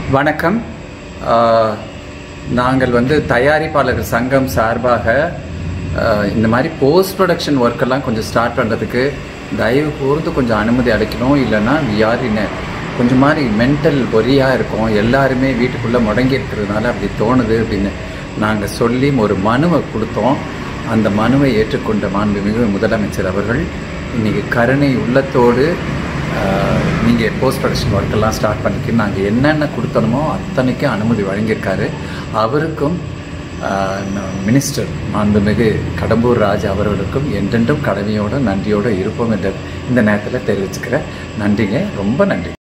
வணக்கம் ஆஹ், நாங்கள் வந்து தயாரிப்பாளர்கள் சங்கம் சார்பாக ஆஹ், இந்த மாதிரி போஸ்ட் ப்ரொடக்ஷன் ஒர்க்கெல்லாம் கொஞ்சம் ஸ்டார்ட் பண்ணுறதுக்கு தயவு கூர்ந்து கொஞ்சம் அனுமதி அளிக்கணும் இல்லைன்னா யார் என்ன கொஞ்சம் மாதிரி மென்டல் பொறியாக இருக்கும் எல்லாருமே வீட்டுக்குள்ளே முடங்கி இருக்கிறதுனால அப்படி தோணுது அப்படின்னு நாங்கள் சொல்லி ஒரு மனுவை கொடுத்தோம் அந்த மனுவை ஏற்றுக்கொண்ட மாண்புமிகு முதலமைச்சர் அவர்கள் இன்னைக்கு கருணை உள்ளத்தோடு நீங்கள் போஸ்ட் ப்ரொடக்ஷன் ஒர்க்கெல்லாம் ஸ்டார்ட் பண்ணிக்க நாங்கள் என்னென்ன கொடுத்தனமோ அத்தனைக்கும் அனுமதி வழங்கியிருக்காரு அவருக்கும் மினிஸ்டர் மாண்புமிகு கடம்பூர் ராஜ் அவர்களுக்கும் என்றென்றும் கடமையோடு நன்றியோடு இருப்போம் என்ற இந்த நேரத்தில் தெரிவிச்சுக்கிறேன் நன்றிங்க ரொம்ப நன்றி